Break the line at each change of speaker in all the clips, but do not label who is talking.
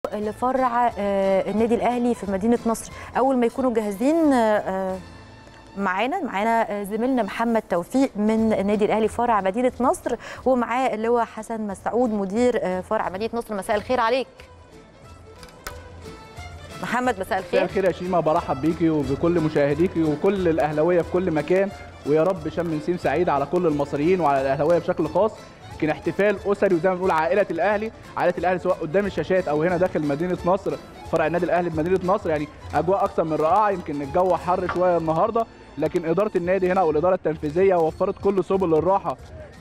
لفرع آه، النادي الاهلي في مدينه نصر اول ما يكونوا جاهزين آه، معانا معانا آه، زميلنا محمد توفيق من النادي الاهلي فرع مدينه نصر ومعاه اللي هو حسن مسعود مدير آه، فرع مدينه نصر مساء الخير عليك محمد مساء
مساء
الخير
الخير يا شيماء برحب بيكي وبكل مشاهديكي وكل الاهلاويه في كل مكان ويا رب شم نسيم سعيد على كل المصريين وعلى الاهلاويه بشكل خاص يمكن احتفال اسري وزي ما بنقول عائله الاهلي عائله الاهلي سواء قدام الشاشات او هنا داخل مدينه نصر فرع النادي الاهلي بمدينه نصر يعني اجواء اكثر من رائعه يمكن الجو حر شويه النهارده لكن اداره النادي هنا او الاداره التنفيذيه وفرت كل سبل الراحه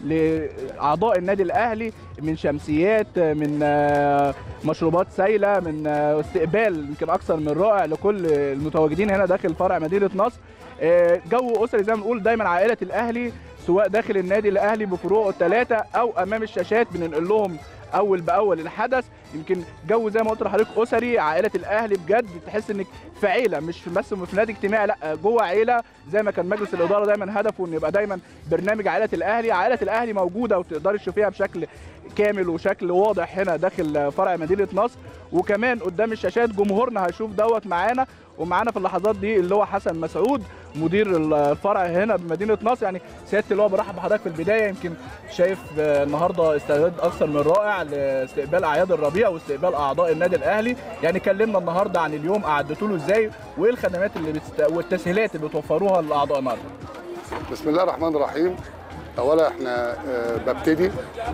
لاعضاء النادي الاهلي من شمسيات من آه، مشروبات سائله من آه، استقبال يمكن اكثر من رائع لكل المتواجدين هنا داخل فرع مدينه نصر آه، جو اسري زي ما بنقول دايما عائله الاهلي سواء داخل النادي الاهلي بفروعه الثلاثه او امام الشاشات بننقل لهم اول باول الحدث يمكن جو زي ما قلت لحضرتك اسري عائله الاهلي بجد تحس انك في عيله مش بس في نادي اجتماعي لا جوه عيله زي ما كان مجلس الاداره دايما هدفه ان يبقى دايما برنامج عائله الاهلي عائله الاهلي موجوده وتقدري تشوفيها بشكل كامل وشكل واضح هنا داخل فرع مدينه نصر وكمان قدام الشاشات جمهورنا هيشوف دوت معانا ومعانا في اللحظات دي اللي هو حسن مسعود مدير الفرع هنا بمدينه نصر يعني سياده اللواء برحب بحضرتك في البدايه يمكن شايف آه، النهارده استعداد اكثر من رائع لاستقبال اعياد الربيع واستقبال اعضاء النادي الاهلي يعني كلمنا النهارده عن اليوم قعدتوا له ازاي وايه الخدمات اللي بتست... والتسهيلات اللي بتوفروها لاعضاء النهارده
بسم الله الرحمن الرحيم اولا احنا آه، ببتدي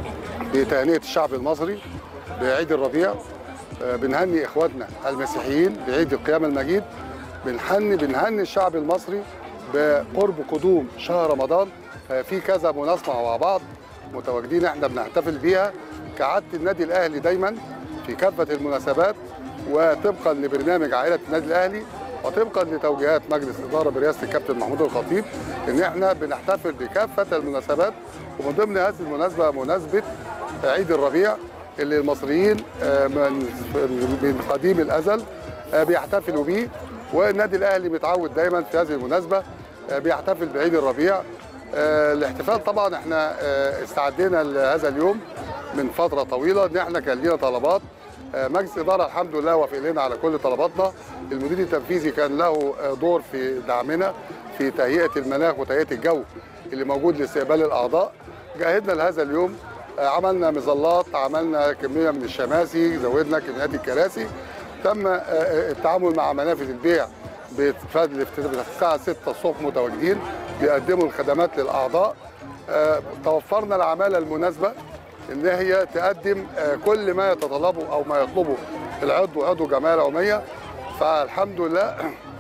بتهنئه الشعب المصري بعيد الربيع آه، بنهني اخواتنا المسيحيين بعيد القيامه المجيد بنهني بنهني الشعب المصري بقرب قدوم شهر رمضان في كذا مناسبه مع بعض متواجدين احنا بنحتفل بيها كعاده النادي الاهلي دايما في كافه المناسبات وطبقا لبرنامج عائله النادي الاهلي وطبقا لتوجيهات مجلس الاداره برئاسه الكابتن محمود الخطيب ان احنا بنحتفل بكافه المناسبات ومن ضمن هذه المناسبه مناسبه عيد الربيع اللي المصريين آه، من من قديم الازل آه، بيحتفلوا بيه والنادي الاهلي متعود دايما في هذه المناسبه آه، بيحتفل بعيد الربيع آه، الاحتفال طبعا احنا آه، استعدينا لهذا اليوم من فتره طويله ان احنا كان لينا طلبات آه، مجلس الاداره الحمد لله وافق لنا على كل طلباتنا المدير التنفيذي كان له آه، دور في دعمنا في تهيئه المناخ وتهيئه الجو اللي موجود لاستقبال الاعضاء جهزنا لهذا اليوم آه، عملنا مظلات عملنا كميه من الشماسي زودنا كميات الكراسي تم آه، آه، التعامل مع منافذ البيع بفضل الساعه 6 الصبح متواجدين بيقدموا الخدمات للاعضاء آه، توفرنا العماله المناسبه ان هي تقدم آه، كل ما يتطلبه او ما يطلبه العضو عضو جمعيه العموميه فالحمد لله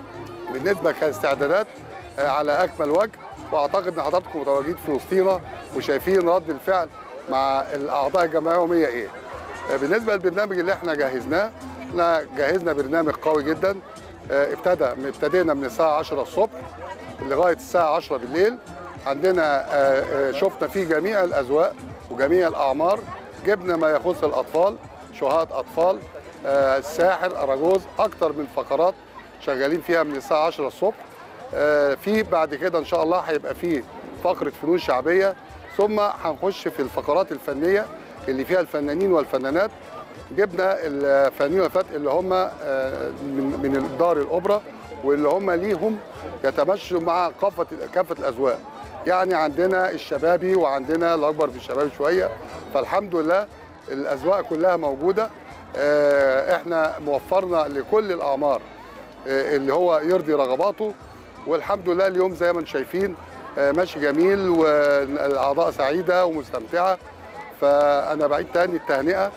بالنسبه كاستعدادات آه، على اكمل وجه واعتقد ان حضراتكم متواجدين في وسطينا وشايفين رد الفعل مع الاعضاء الجمعيه العموميه ايه. آه، بالنسبه للبرنامج اللي احنا جهزناه احنا جهزنا برنامج قوي جدا آه، ابتدى ابتدينا من الساعه 10 الصبح لغايه الساعه 10 بالليل عندنا آه، آه، شفنا فيه جميع الاذواق وجميع الاعمار جبنا ما يخص الاطفال شهاد اطفال آه، الساحر اراجوز اكتر من فقرات شغالين فيها من الساعه 10 الصبح آه، في بعد كده ان شاء الله هيبقى في فقره فنون شعبيه ثم هنخش في الفقرات الفنيه اللي فيها الفنانين والفنانات جبنا الفنانين والفنانات اللي هم آه، من من دار الاوبرا واللي هم ليهم يتمشوا مع كافه كافه الاذواق يعني عندنا الشبابي وعندنا الاكبر في الشباب شويه فالحمد لله الاذواق كلها موجوده آه، احنا موفرنا لكل الاعمار آه، اللي هو يرضي رغباته والحمد لله اليوم زي ما انتم شايفين آه، ماشي جميل والاعضاء سعيده ومستمتعه فانا بعيد تاني التهنئه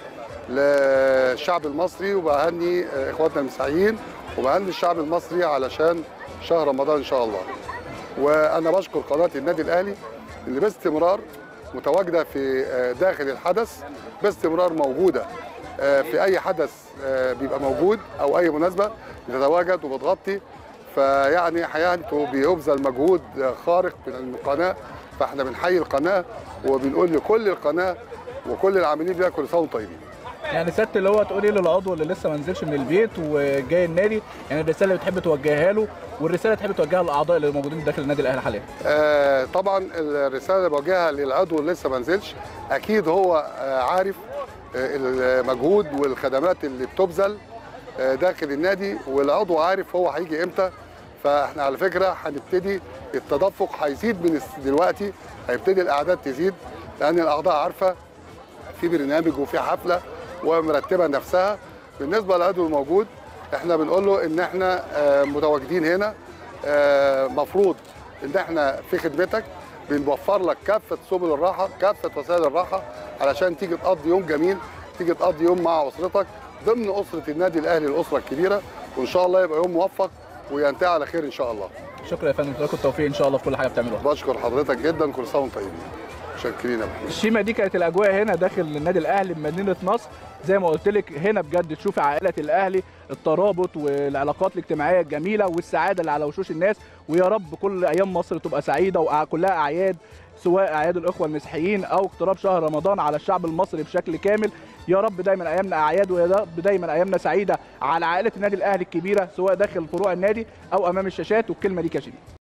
للشعب المصري وبهني آه، اخواتنا المسيحيين وبهني الشعب المصري علشان شهر رمضان ان شاء الله وانا بشكر قناه النادي الاهلي اللي باستمرار متواجده في آه، داخل الحدث باستمرار موجوده آه، في اي حدث آه، بيبقى موجود او اي مناسبه بتتواجد وبتغطي فيعني حقيقه انتوا بيبذل مجهود آه، خارق من القناه فاحنا بنحيي القناه وبنقول لكل القناه وكل العاملين بيها كل سنه وانتم طيبين
يعني سياده اللي هو تقول ايه للعضو اللي لسه ما نزلش من البيت وجاي النادي يعني الرساله اللي بتحب توجهها له والرساله اللي تحب توجهها للاعضاء اللي موجودين داخل النادي الاهلي حاليا
آه، طبعا الرساله اللي بوجهها للعضو اللي لسه ما نزلش اكيد هو آه، عارف المجهود والخدمات اللي بتبذل داخل النادي والعضو عارف هو هيجي امتى فاحنا على فكره هنبتدي التدفق هيزيد من دلوقتي هيبتدي الاعداد تزيد لان الاعضاء عارفه في برنامج وفي حفله ومرتبه نفسها بالنسبه للعضو الموجود احنا بنقول له ان احنا متواجدين هنا مفروض ان احنا في خدمتك بنوفر لك كافه سبل الراحه كافه وسائل الراحه علشان تيجي تقضي يوم جميل تيجي تقضي يوم مع اسرتك ضمن اسره النادي الاهلي الاسره الكبيره وان شاء الله يبقى يوم موفق وينتهي على خير ان شاء الله
شكرا يا فندم لكم التوفيق ان شاء الله في كل حاجه بتعملوها
بشكر حضرتك جدا كل سنه وانتم طيبين متشكرين يا محمد
الشيمه دي كانت الاجواء هنا داخل النادي الاهلي بمدينه نصر زي ما قلت لك هنا بجد تشوفي عائله الاهلي الترابط والعلاقات الاجتماعيه الجميله والسعاده اللي على وشوش الناس ويا رب كل ايام مصر تبقى سعيده وكلها اعياد سواء اعياد الاخوه المسيحيين او اقتراب شهر رمضان على الشعب المصري بشكل كامل يا رب دايما ايامنا اعياد ويا رب دايما ايامنا سعيده على عائله النادي الاهلي الكبيره سواء داخل فروع النادي او امام الشاشات والكلمه دي كشيمه